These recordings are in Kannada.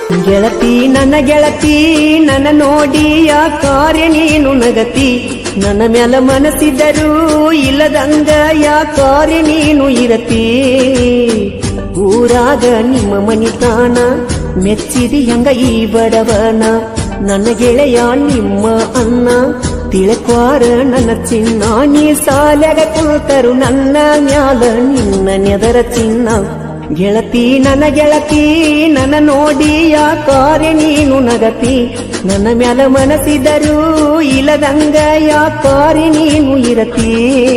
ಗೆಳತಿ ನನ್ನ ಗೆಳತಿ ನನ್ನ ನೋಡಿ ಯಾಕಾರೆ ನೀನು ನಗತಿ ನನ್ನ ಮ್ಯಾಲ ಮನಸ್ಸಿದ್ದರೂ ಇಲ್ಲದಂಗ ಯಾಕಾರೆ ನೀನು ಇರತಿ ಊರಾಗ ನಿಮ್ಮ ಮನಿತಾನ ಮೆಚ್ಚಿದಿ ಹಂಗ ಈ ಬಡವನ ನನ್ನ ಗೆಳೆಯ ನಿಮ್ಮ ಅನ್ನ ತಿಳಕ್ವಾರ ನನ್ನ ಚಿನ್ನ ನೀ ಸಾಲ್ಯಾಗ ಕುಳಿತರು ನನ್ನ ಮ್ಯಾಲ ನಿನ್ನ ನೆದರ ಚಿನ್ನ ಗೆಳತಿ ನನ್ನ ಗೆಳತಿ ನನ್ನ ನೋಡಿ ಯಾಕಾರೆ ನೀನು ನಗತಿ ನನ್ನ ಮ್ಯಾಲ ಮನಸ್ಸಿದರೂ ಇಲ್ಲದಂಗ ಯಾಕಾರೆ ನೀನು ಇರತಿ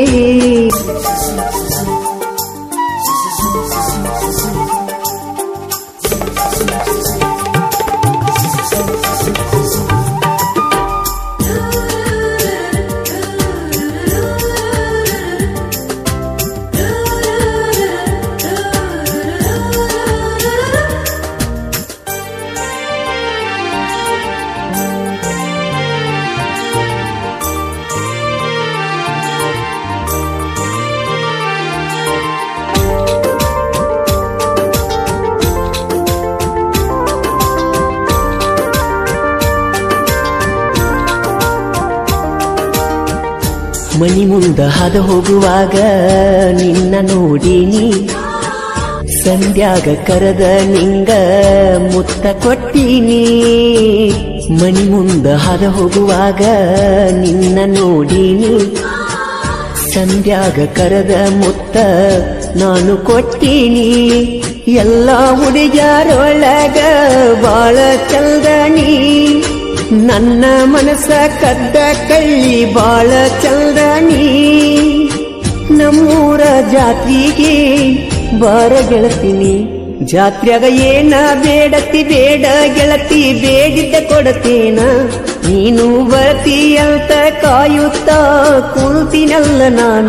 ಮನಿ ಮುಂದ ಹಾದ ಹೋಗುವಾಗ ನಿನ್ನ ನೋಡಿನಿ ಸಂಧ್ಯಾಗ ಕರೆದ ನಿಂಗ ಮುತ್ತ ಕೊಟ್ಟಿನಿ ಮನಿ ಮುಂದ ಹಾದ ಹೋಗುವಾಗ ನಿನ್ನ ನೋಡಿನಿ ಸಂಧ್ಯಾಗ ಕರೆದ ಮುತ್ತ ನಾನು ಕೊಟ್ಟಿನಿ ಎಲ್ಲ ಹುಡುಗ್ಯಾರೊಳಗ ಬಾಳ ಚಲ್ದಣಿ ನನ್ನ ಮನಸ್ಸ ಕದ್ದ ಕಳ್ಳಿ ಬಾಳ ಚಲ್ದಣಿ ನಮ್ಮೂರ ಜಾತ್ರೆಗೆ ಬಾರ ಗೆಳತೀನಿ ಜಾತ್ರೆಗ ಏನ ಬೇಡತಿ ಬೇಡ ಗೆಳತಿ ಬೇಡಿದ್ದ ಕೊಡತೇನ ನೀನು ಬರ್ತಿ ಅಂತ ಕಾಯುತ್ತಾ ಕುಳ್ತಿನಲ್ಲ ನಾನ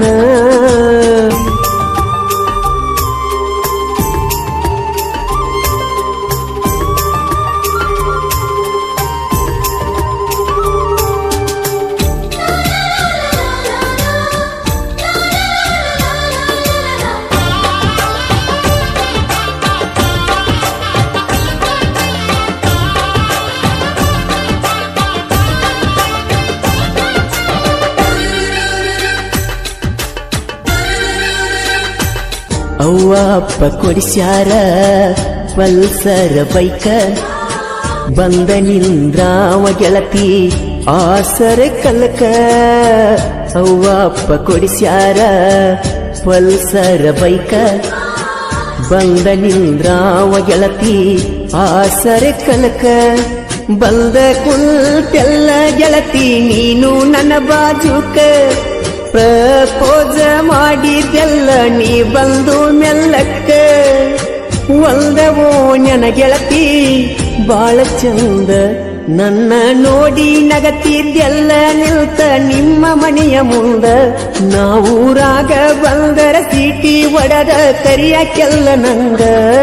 ಅವ್ವ ಅಪ್ಪ ಕೊಡಿಸ್ಯಾರ ಪಲ್ಸರ ಬೈಕ ಬಂದ ನಿಂದ್ರಾವ ಗೆಳತಿ ಆಸರ ಕಲಕ ಅವ್ವ ಅಪ್ಪ ಕೊಡಿಸ್ಯಾರ ಪಲ್ಸರ ಬೈಕ ಬಂದ ನಿಂದ್ರಾವ ಗೆಳತಿ ಆಸರ ಕಲಕ ಬಂದ ಕುಲ್ತೆಲ್ಲ ಗೆಳತಿ ನೀನು ನನ್ನ ಬಾಜುಕ ಪ್ರಪೋಜ ಮಾಡಿದ್ದೆಲ್ಲ ನೀ ಬಂದು ಮೆಲ್ಲಕ್ಕ ಒಲ್ದವೋ ನನ್ನ ಗೆಳತಿ ಬಾಳ ಚಂದ ನನ್ನ ನೋಡಿ ನಗತಿದ್ದೆಲ್ಲ ನಿಲ್ತ ನಿಮ್ಮ ಮನೆಯ ಮುಂದ ನಾವೂರಾಗ ಬಂದರ ಸೀಟಿ ಒಡದ ಕರಿಯಾಕೆಲ್ಲ ನಂಗ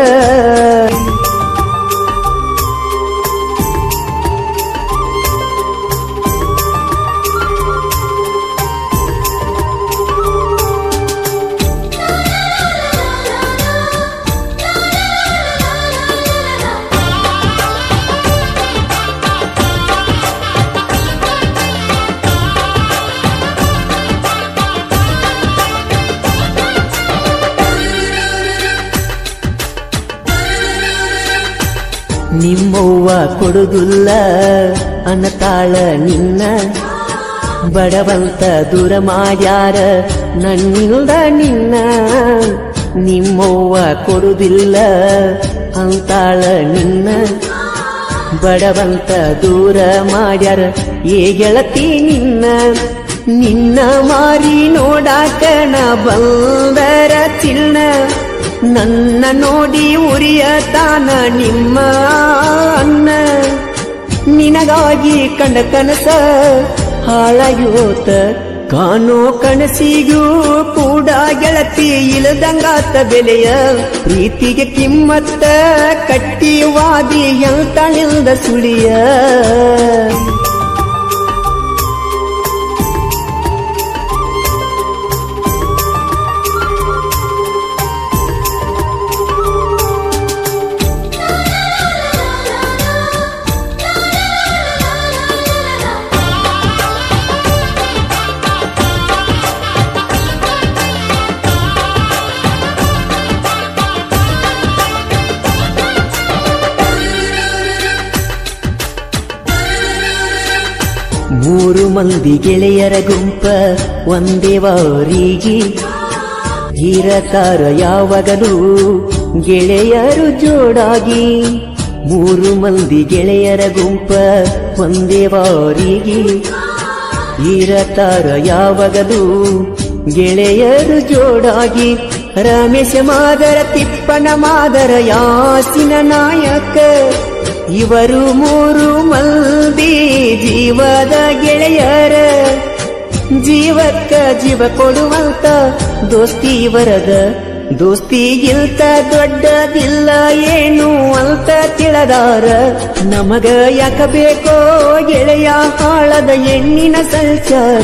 ನಿಮ್ಮವ್ವ ಕೊಡುದಿಲ್ಲ ಅನ್ನತಾಳ ನಿನ್ನ ಬಡವಂತ ದೂರ ಮಾಡ್ಯಾರ ನನ್ನಿಲ್ದ ನಿನ್ನ ನಿಮ್ಮವ್ವ ಕೊಡುದಿಲ್ಲ ಅಂತಾಳ ನಿನ್ನ ಬಡವಂತ ದೂರ ಮಾಡ್ಯಾರ ಏ ಗೆಳತಿ ನಿನ್ನ ನಿನ್ನ ಮಾರಿ ನೋಡಾಕ ನಾ ಬಂದರ ಚಿನ್ನ ನನ್ನ ನೋಡಿ ಉರಿಯ ತಾನ ನಿಮ್ಮ ಅನ್ನ ನಿನಗಾಗಿ ಕಂಡ ಕನಸ ಹಾಳಾಗೋತ ಕಾಣೋ ಕನಸಿಗೂ ಕೂಡ ಗೆಳತಿ ಇಳದಂಗಾತ ಬೆಲೆಯ ಪ್ರೀತಿಗೆ ಕಿಮ್ಮತ್ತ ಕಟ್ಟಿ ವಾದಿ ಎಂತಳಿಲ್ದ ಸುಳಿಯ ಮೂರು ಮಂದಿ ಗೆಳೆಯರ ಗುಂಪ ಒಂದೇ ವಾರಿಗೆ ಇರತಾರ ಯಾವಾಗಲೂ ಗೆಳೆಯರು ಜೋಡಾಗಿ ಮೂರು ಮಂದಿ ಗೆಳೆಯರ ಗುಂಪ ಒಂದೇ ವಾರಿಗೆ ಇರತಾರ ಯಾವಾಗಲೂ ಗೆಳೆಯರು ಜೋಡಾಗಿ ರಮೇಶ ಮಾದರ ತಿಪ್ಪನ ಮಾದರ ಯಾಸಿನ ನಾಯಕ ಇವರು ಮೂರು ಮಂದಿ ಜೀವದ ಗೆಳೆಯರ ಜೀವಕ್ಕ ಜೀವ ಕೊಡುವಂತ ದೋಸ್ತಿ ಇವರದ ದೋಸ್ತಿಗಿಲ್ತ ದೊಡ್ಡದಿಲ್ಲ ಏನು ಅಂತ ತಿಳದಾರ ನಮಗ ಯಾಕ ಬೇಕೋ ಗೆಳೆಯ ಹಾಳದ ಹೆಣ್ಣಿನ ಸಂಚಾರ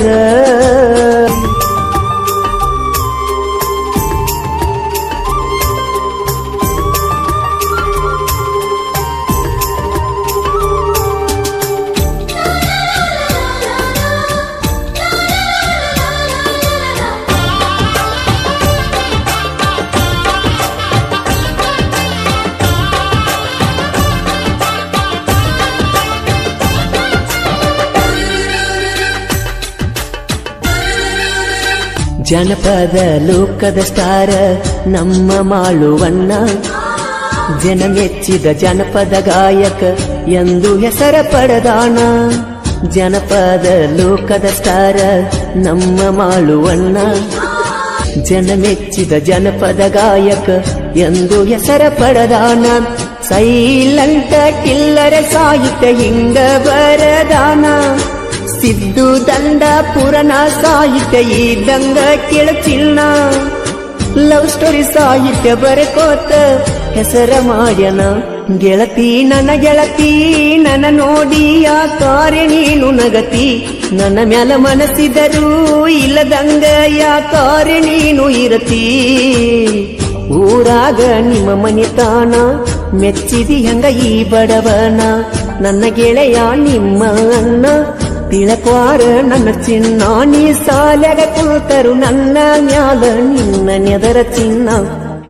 ಜನಪದ ಲೋಕದ ಸ್ಟಾರ ನಮ್ಮ ಮಾಳುವಣ್ಣ ಜನ ಮೆಚ್ಚಿದ ಜನಪದ ಗಾಯಕ ಎಂದು ಹೆಸರ ಪಡೆದಾಣ ಜನಪದ ಲೋಕದ ಸ್ಟಾರ ನಮ್ಮ ಮಾಳುವಣ್ಣ ಜನ ಮೆಚ್ಚಿದ ಜನಪದ ಗಾಯಕ ಎಂದು ಹೆಸರ ಪಡೆದಾನ ಸೈಲಂಟ ಕಿಲ್ಲರ ಸಾಹಿತ್ಯ ಹಿಂಗ ಬರದಾನ ಸಿದ್ದು ದಂಡ ಪುರಾಣ ಸಾಹಿತ್ಯ ಇದ್ದಂಗ ಕೇಳಚಿಲ್ಲ ಲವ್ ಸ್ಟೋರಿ ಸಾಹಿತ್ಯ ಬರಕೋತ ಹೆಸರ ಮಾಡ್ಯನ ಗೆಳತಿ ನನ್ನ ಗೆಳತಿ ನನ್ನ ನೋಡಿ ಆ ಕಾರ್ಯ ನೀನು ನಗತಿ ನನ್ನ ಮ್ಯಾಲ ಮನಸ್ಸಿದರೂ ಇಲ್ಲದಂಗ ಯಾ ಕಾರ್ಯ ನೀನು ಇರತಿ ಊರಾಗ ನಿಮ್ಮ ಮನಿತಾನ ಮೆಚ್ಚಿದಿ ಹಂಗ ಈ ಬಡವನ ನನ್ನ ಗೆಳೆಯ ನಿಮ್ಮ ಅಣ್ಣ ತಿಳಕ್ವಾರ ನನ್ನ ಚಿನ್ನ ನೀ ಸಾಲ್ಯಾಗ ಕುಳಿತರು ನನ್ನ ಮ್ಯಾಲ ನಿನ್ನ ನೆದರ ಚಿನ್ನ